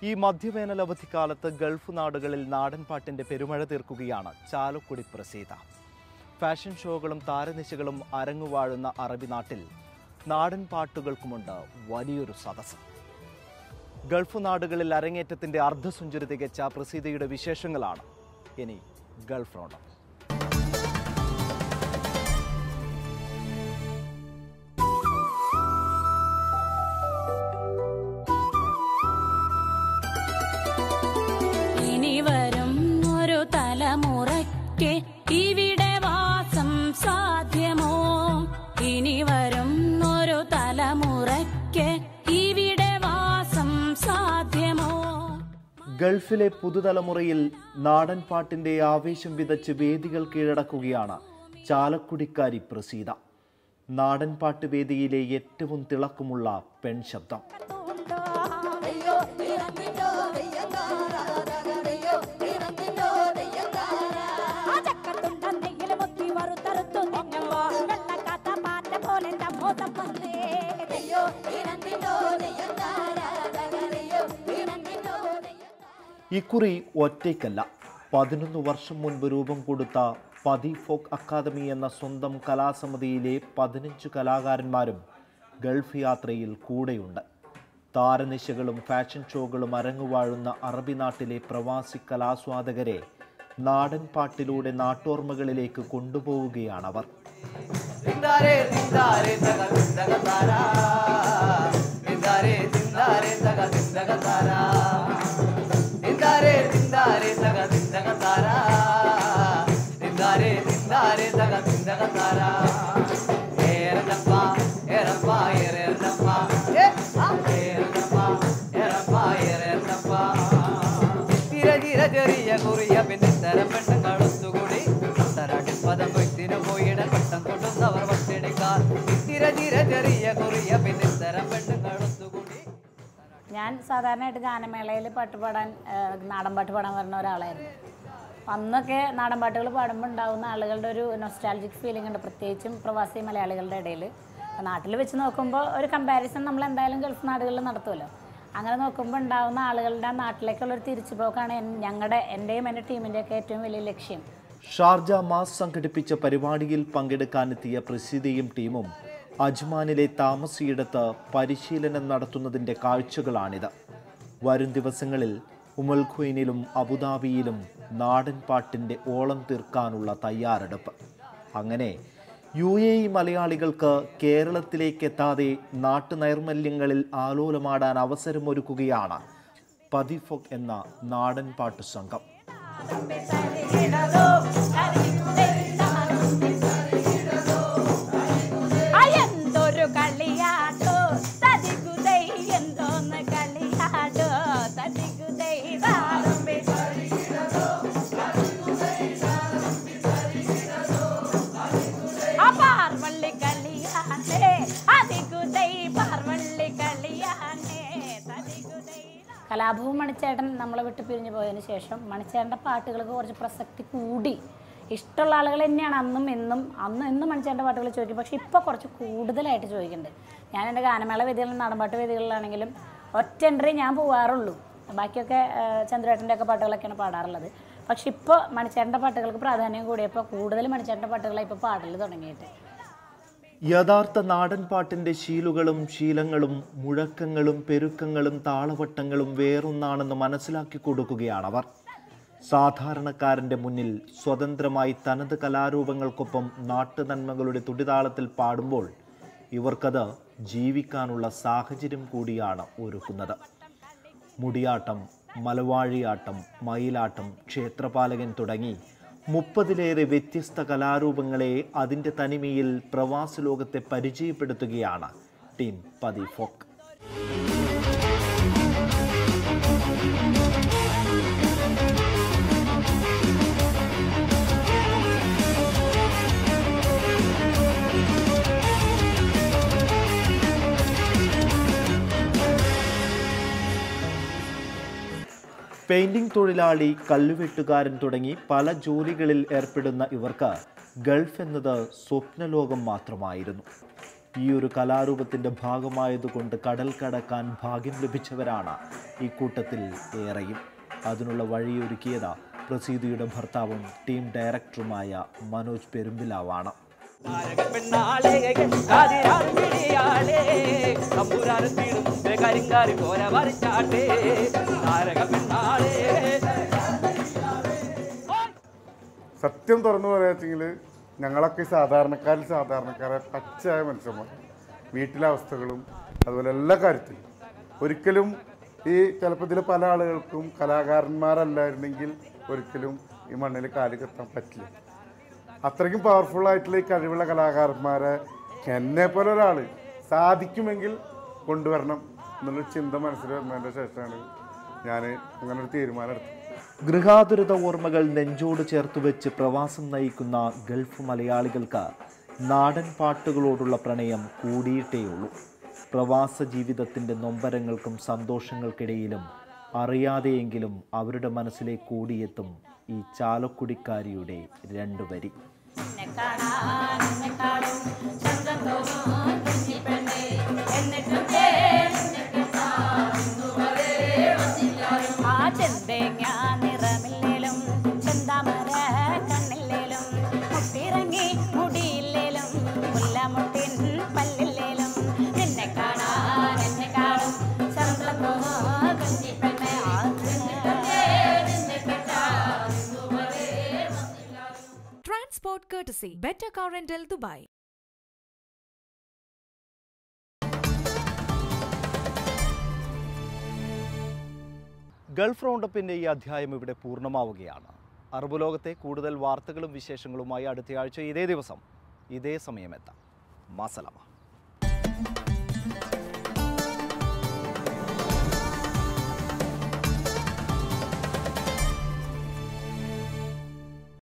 ഈ മധ്യവേനൽ അവധിക്കാലത്ത് ഗൾഫ് നാടുകളിൽ നാടൻ പാട്ടിന്റെ പെരുമഴ തീർക്കുകയാണ് ചാലക്കുടി പ്രസീത ഫാഷൻ ഷോകളും താരനിശകളും അരങ്ങുവാഴുന്ന അറബി നാട്ടിൽ നാടൻ പാട്ടുകൾക്കുമുണ്ട് വലിയൊരു സദസ്സ് ഗൾഫ് നാടുകളിൽ അരങ്ങേറ്റത്തിന്റെ അർദ്ധസുഞ്ചരി തികച്ച പ്രസീതയുടെ വിശേഷങ്ങളാണ് ഇനി ഗൾഫ് റൗണ്ട് ഇനി വരും ഒരു തലമുറയ്ക്ക് ഇവിടെ വാസം സാധ്യമോ ഇനി വരും ഒരു തലമുറയ്ക്ക് ഇവിടെ വാസം സാധ്യമോ ഗൾഫിലെ പുതുതലമുറയിൽ നാടൻ പാട്ടിന്റെ ആവേശം വിതച്ച് വേദികൾ കീഴടക്കുകയാണ് ചാലക്കുടിക്കാരി പ്രസീത നാടൻ പാട്ട് വേദിയിലെ ഏറ്റവും തിളക്കമുള്ള പെൺശബ്ദം ഇക്കുറി ഒറ്റയ്ക്കല്ല പതിനൊന്ന് വർഷം മുൻപ് രൂപം കൊടുത്ത പതി ഫോക്ക് അക്കാദമി എന്ന സ്വന്തം കലാസമിതിയിലെ പതിനഞ്ച് കലാകാരന്മാരും ഗൾഫ് യാത്രയിൽ കൂടെയുണ്ട് താരനിശകളും ഫാഷൻ ഷോകളും അരങ്ങുവാഴുന്ന അറബി നാട്ടിലെ പ്രവാസി കലാസ്വാദകരെ നാടൻ പാട്ടിലൂടെ നാട്ടോർമ്മകളിലേക്ക് കൊണ്ടുപോവുകയാണവർ തിന്താരേ തിന്താരേ തക തിന്തക താരാ തിന്താരേ തിന്താരേ തക തിന്തക താരാ തിന്താരേ തിന്താരേ തക തിന്തക താരാ തിന്താരേ തിന്താരേ തക തിന്തക താരാ ഏരനപ്പ ഏരപ്പ ഏരനപ്പ ഏ ആ ഏരനപ്പ ഏരപ്പ ഏരനപ്പ ചിര ചിര ചെറിയ കുറിയ പിന്നിത്തര പെണ്ണുങ്ങളൊത്തുകൂടി തരാട്ടിൽ പദം കൊയ്ത്തിനു പോയിടൻ പട്ടം കൊണ്ടുന്നവർ പട്ടിണിക്കാർ ചിര ചിര ചെറിയ കുറിയ പിന്നിത്തര പെണ്ണുങ്ങളൊത്തുകൂടി ഞാൻ സാധാരണയായിട്ട് ഗാനമേളയിൽ പാട്ട് പാടാൻ ആ, നാടൻ പാട്ട് പാടാൻ വരുന്ന ഒരാളായിരുന്നു അപ്പം അന്നൊക്കെ നാടൻ പാട്ടുകൾ പാടുമ്പോൾ ഉണ്ടാകുന്ന ആളുകളുടെ ഒരു നൊസ്റ്റാലജിക് ഫീലിംഗ് ഉണ്ട് പ്രത്യേകിച്ചും പ്രവാസി മലയാളികളുടെ ഇടയിൽ നാട്ടിൽ വെച്ച് നോക്കുമ്പോൾ ഒരു കമ്പാരിസൺ നമ്മൾ എന്തായാലും ഗൾഫ് നാടുകളിൽ നടത്തുമല്ലോ അങ്ങനെ നോക്കുമ്പോൾ ഉണ്ടാകുന്ന ആളുകളുടെ ആ നാട്ടിലേക്കുള്ള ഒരു തിരിച്ചുപോക്കാണ് എൻ- ഞങ്ങളുടെ എൻ്റെയും എൻ്റെ ടീമിൻ്റെയൊക്കെ ഏറ്റവും വലിയ ലക്ഷ്യം ഷാർജ മാസ് സംഘടിപ്പിച്ച പരിപാടിയിൽ പങ്കെടുക്കാനെത്തിയ പ്രസിദ്ധിയും ടീമും അജ്മാനിലെ താമസിയിടത്ത് പരിശീലനം നടത്തുന്നതിൻ്റെ കാഴ്ചകളാണിത് വരും ദിവസങ്ങളിൽ ഉമൽ ഖുയിനിലും അബുദാബിയിലും നാടൻ പാട്ടിൻ്റെ ഓളം തീർക്കാനുള്ള തയ്യാറെടുപ്പ് അങ്ങനെ യു എ ഇ മലയാളികൾക്ക് കേരളത്തിലേക്ക് എത്താതെ നാട്ടുനൈർമല്യങ്ങളിൽ ആലോലമാടാൻ അവസരമൊരുക്കുകയാണ് പതിഫൊക് എന്ന നാടൻ പാട്ട് സംഘം എന്തൊരു കളിയാട്ടോ തതികുതൈ എന്തോന്ന് കളിയാട്ടോ തതികുതൈ താറുമ്പി ആ പാർവള്ളി കളിയാണേ അതികുതൈ പാർവള്ളി കളിയാണേ തതികുതൈ കലാഭവൻ മണിച്ചേട്ടൻ നമ്മളെ വിട്ട് പിരിഞ്ഞു പോയതിന് ശേഷം മണിച്ചേട്ടൻ്റെ പാട്ടുകൾക്ക് കുറച്ച് പ്രസക്തി കൂടി ഇഷ്ടമുള്ള ആളുകൾ തന്നെയാണ് അന്നും ഇന്നും അന്നും ഇന്നും മണിച്ചേട്ടൻ്റെ പാട്ടുകൾ ചോദിക്കും പക്ഷേ ഇപ്പോൾ കുറച്ച് കൂടുതലായിട്ട് ചോദിക്കുന്നുണ്ട് ഞാൻ എൻ്റെ ഗാനമേള വേദികളിലും നാടൻപാട്ട് വേദികളിലാണെങ്കിലും ഒറ്റ എൻട്രി ഞാൻ പോവാറുള്ളൂ ബാക്കിയൊക്കെ ചന്ദ്രേട്ടൻ്റെ ഒക്കെ പാട്ടുകളൊക്കെയാണ് പാടാറുള്ളത് പക്ഷെ ഇപ്പോൾ മണിച്ചേട്ടൻ്റെ പാട്ടുകൾക്ക് പ്രാധാന്യം കൂടിയപ്പോൾ കൂടുതൽ മണിച്ചേട്ടൻ്റെ പാട്ടുകളാണ് ഇപ്പോൾ പാടൽ തുടങ്ങിയിട്ട് യഥാർത്ഥ നാടൻ പാട്ടിൻ്റെ ശീലുകളും ശീലങ്ങളും മുഴക്കങ്ങളും പെരുക്കങ്ങളും താളവട്ടങ്ങളും വേറൊന്നാണെന്ന് മനസ്സിലാക്കി കൊടുക്കുകയാണവർ സാധാരണക്കാരൻ്റെ മുന്നിൽ സ്വതന്ത്രമായി തനത് കലാരൂപങ്ങൾക്കൊപ്പം നാട്ടുനന്മകളുടെ തുടിതാളത്തിൽ പാടുമ്പോൾ ഇവർക്കത് ജീവിക്കാനുള്ള സാഹചര്യം കൂടിയാണ് ഒരുക്കുന്നത് മുടിയാട്ടം മലവാഴിയാട്ടം മയിലാട്ടം ക്ഷേത്രപാലകൻ തുടങ്ങി മുപ്പതിലേറെ വ്യത്യസ്ത കലാരൂപങ്ങളെ അതിൻ്റെ തനിമയിൽ പ്രവാസ ലോകത്തെ പരിചയപ്പെടുത്തുകയാണ് ടീം പതി ഫോക്ക് പെയിന്റിംഗ് തൊഴിലാളി കല്ലുവെട്ടുകാരൻ തുടങ്ങി പല ജോലികളിൽ ഏർപ്പെടുന്ന ഇവർക്ക് ഗൾഫ് എന്നത് സ്വപ്നലോകം മാത്രമായിരുന്നു ഈ ഒരു കലാരൂപത്തിൻ്റെ ഭാഗമായതുകൊണ്ട് കടൽ കടക്കാൻ ഭാഗ്യം ലഭിച്ചവരാണ് ഈ കൂട്ടത്തിൽ ഏറെയും അതിനുള്ള വഴിയൊരുക്കിയത് പ്രസീതിയുടെ ഭർത്താവും ടീം ഡയറക്ടറുമായ മനോജ് പെരുമ്പിലാവാണ് പെണ്ണാളെ കാതിരാളിയാളെ തമ്പുരാരത്തിടും കരിങ്കാരി പോര വരച്ചാട്ടെ താരക പെണ്ണാളെ സത്യം തുറന്നു പറയാച്ചെങ്കിൽ ഞങ്ങളൊക്കെ ഈ സാധാരണക്കാരിൽ സാധാരണക്കാരെ പച്ചയായ മനുഷ്യന്മാർ വീട്ടിലെ അവസ്ഥകളും അതുപോലെ എല്ലാ കാര്യത്തിലും ഒരിക്കലും ഈ ചിലപ്പോൾ ഇതിൽ പല ആളുകൾക്കും കലാകാരന്മാരല്ലായിരുന്നെങ്കിൽ ഒരിക്കലും ഈ മണ്ണിൽ കാല് കെത്താൻ പറ്റില്ല അത്രയ്ക്കും പവർഫുൾ ആയിട്ടുള്ള ഈ കഴിവുള്ള കലാകാരന്മാരെ എന്നെ പോലെ ഒരാൾ സാധിക്കുമെങ്കിൽ കൊണ്ടുവരണം എന്നുള്ളൊരു ചിന്ത മനസ്സിൽ വന്നതിൻ്റെ ശേഷമാണ് ഞാൻ അങ്ങനെ ഒരു തീരുമാനം എടുത്തത് ഗൃഹാതുരത ഓർമ്മകൾ നെഞ്ചോട് ചേർത്ത് വെച്ച് പ്രവാസം നയിക്കുന്ന ഗൾഫ് മലയാളികൾക്ക് നാടൻ പാട്ടുകളോടുള്ള പ്രണയം കൂടിയിട്ടേയുള്ളൂ പ്രവാസ ജീവിതത്തിൻ്റെ നൊമ്പരങ്ങൾക്കും സന്തോഷങ്ങൾക്കിടയിലും അറിയാതെയെങ്കിലും അവരുടെ മനസ്സിലേക്ക് കൂടിയെത്തും ഈ ചാലക്കുടിക്കാരിയുടെ രണ്ടു വരി നിന്നെ കാണാൻ നിന്നെ കാണും ചന്തം തോന്നും കുഞ്ഞിപ്പെണ്ണേ എന്നിട്ടും നിന്നെ കിട്ടാൻ ഇന്നുവരെ വന്നില്ലാരും. ആ ചെന്തേങ്ങ നിറമില്ലേലും ചെന്താമര കണ്ണില്ലേലും മുട്ടിറങ്ങി മുടിയില്ലേലും മുല്ലമുട്ടിൻ പല്ലില്ലേലും നിന്നെ കാണാൻ എന്നെ കാണും ചന്തം തോന്നും കുഞ്ഞിപ്പെണ്ണേ എന്നിട്ടും നിന്നെ കിട്ടാൻ ഇന്നുവരെ Transport courtesy. Better Car Rental Dubai. Gulf റൗണ്ടപ്പിൻ്റെ ഈ അധ്യായം ഇവിടെ പൂർണ്ണമാവുകയാണ് അറബ് ലോകത്തെ കൂടുതൽ വാർത്തകളും വിശേഷങ്ങളുമായി അടുത്തയാഴ്ച ഇതേ ദിവസം ഇതേ സമയമെത്താം മാസലമ